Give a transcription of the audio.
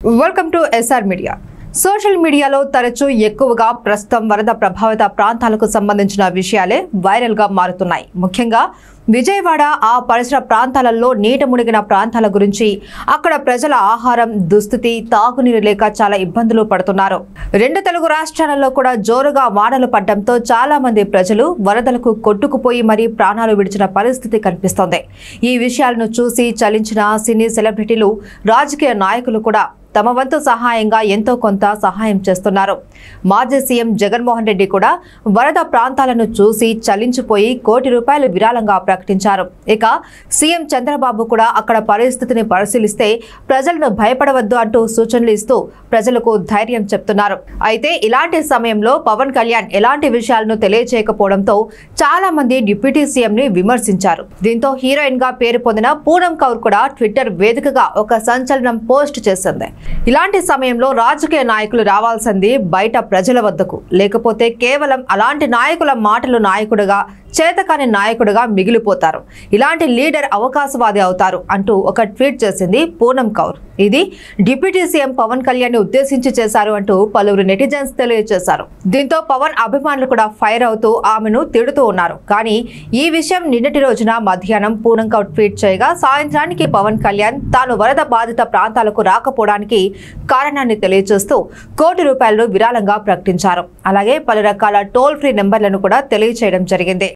welcome to S R media social మీడియాలో తరచూ ఎక్కువగా ప్రస్తుతం వరద ప్రభావిత ప్రాంతాలకు సంబంధించిన విషయాలే వైరల్ గా మారుతున్నాయి ముఖ్యంగా విజయవాడ ఆ పరిసర ప్రాంతాలలో నీట మునిగిన ప్రాంతాల గురించి అక్కడ ప్రజల ఆహారం దుస్థితి తాగునీరు లేక చాలా ఇబ్బందులు పడుతున్నారు రెండు తెలుగు రాష్ట్రాలలో కూడా జోరుగా వానలు పడడంతో చాలా మంది ప్రజలు వరదలకు కొట్టుకుపోయి మరీ ప్రాణాలు విడిచిన పరిస్థితి కనిపిస్తోంది ఈ విషయాలను చూసి చలించిన సినీ సెలబ్రిటీలు రాజకీయ నాయకులు కూడా తమ వంతు సహాయంగా ఎంతో కొంత సహాయం చేస్తున్నారు మాజీ సీఎం జగన్మోహన్ రెడ్డి కూడా వరద ప్రాంతాలను చూసి చలించిపోయి కోటి రూపాయలు విరాళంగా ప్రకటించారు ఇక సీఎం చంద్రబాబు కూడా అక్కడ పరిస్థితిని పరిశీలిస్తే ప్రజలను భయపడవద్దు అంటూ సూచనలు ఇస్తూ ప్రజలకు ధైర్యం చెప్తున్నారు అయితే ఇలాంటి సమయంలో పవన్ కళ్యాణ్ ఎలాంటి విషయాలను తెలియజేయకపోవడంతో చాలా మంది డిప్యూటీ సీఎం ని విమర్శించారు దీంతో హీరోయిన్ గా పేరు పొందిన పూనం కౌర్ కూడా ట్విట్టర్ వేదికగా ఒక సంచలనం పోస్ట్ చేసింది ఇలాంటి సమయంలో రాజకీయ నాయకులు రావాల్సింది బయట ప్రజల వద్దకు లేకపోతే కేవలం అలాంటి నాయకుల మాటలు నాయకుడిగా చేతకాని నాయకుడిగా మిగిలిపోతారు ఇలాంటి లీడర్ అవకాశవాది అవుతారు అంటూ ఒక ట్వీట్ చేసింది పూనం కౌర్ ఇది డిప్యూటీ సీఎం పవన్ కళ్యాణ్ ని ఉద్దేశించి చేశారు అంటూ పలువురు నెటిజన్స్ తెలియజేశారు దీంతో పవన్ అభిమానులు కూడా ఫైర్ అవుతూ ఆమెను తిడుతూ ఉన్నారు కానీ ఈ విషయం నిన్నటి రోజున మధ్యాహ్నం పూనం కౌర్ ట్వీట్ చేయగా సాయంత్రానికి పవన్ కళ్యాణ్ తాను వరద బాధిత ప్రాంతాలకు రాకపోవడానికి కారణాన్ని తెలియజేస్తూ కోటి రూపాయలను విరాళంగా ప్రకటించారు అలాగే పలు రకాల టోల్ ఫ్రీ నెంబర్లను కూడా తెలియజేయడం జరిగింది